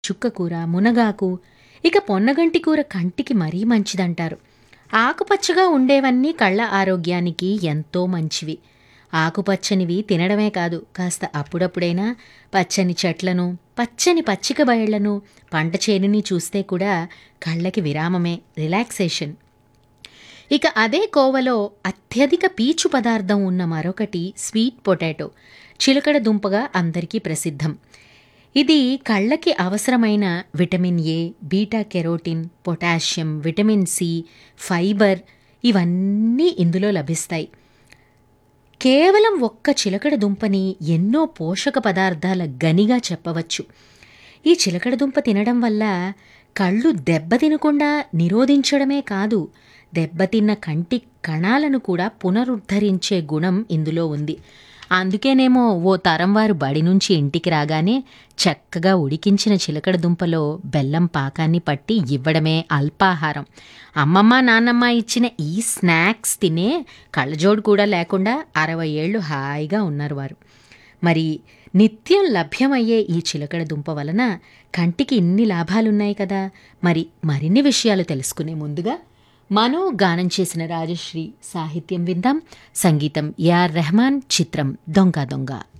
చుక్కకూర మునగాకు ఇక పొన్నగంటి కూర కంటికి మరీ మంచిదంటారు ఆకుపచ్చగా ఉండేవన్నీ కళ్ళ ఆరోగ్యానికి ఎంతో మంచివి ఆకుపచ్చనివి తినడమే కాదు కాస్త అప్పుడప్పుడైనా పచ్చని చెట్లను పచ్చని పచ్చిక బయళ్లను పంట చేనుని చూస్తే కూడా కళ్ళకి విరామమే రిలాక్సేషన్ ఇక అదే కోవలో అత్యధిక పీచు పదార్థం ఉన్న మరొకటి స్వీట్ పొటాటో చిలకడ దుంపగా అందరికీ ప్రసిద్ధం ఇది కళ్ళకి అవసరమైన vitamin A beta carotene potassium vitamin C fibre ఇవన్నీ ఇందులో లభిస్తాయి కేవలం ఒక్క చిలకడ దుంపని ఎన్నో పోషక పదార్థాల గనిగా చెప్పవచ్చు ఈ చిలకడ దుంప తినడం వల్ల కళ్ళు దెబ్బతినకుండా నిరోధించడమే కాదు దెబ్బతిన్న కంటి కణాలను కూడా పునరుద్ధరించే గుణం ఇందులో ఉంది అందుకేనేమో ఓ తరం వారు బడి నుంచి ఇంటికి రాగానే చక్కగా ఉడికించిన చిలకడ దుంపలో బెల్లం పాకాన్ని పట్టి ఇవ్వడమే అల్పాహారం అమ్మమ్మ నాన్నమ్మ ఇచ్చిన ఈ స్నాక్స్ తినే కళ్ళజోడు కూడా లేకుండా అరవై ఏళ్ళు హాయిగా ఉన్నారు వారు మరి నిత్యం లభ్యమయ్యే ఈ చిలకడ దుంప వలన కంటికి ఇన్ని లాభాలున్నాయి కదా మరి మరిన్ని విషయాలు తెలుసుకునే ముందుగా మనో గానం చేసిన రాజశ్రీ సాహిత్యం విందాం సంగీతం ఏఆర్ రెహమాన్ చిత్రం దొంగ దొంగ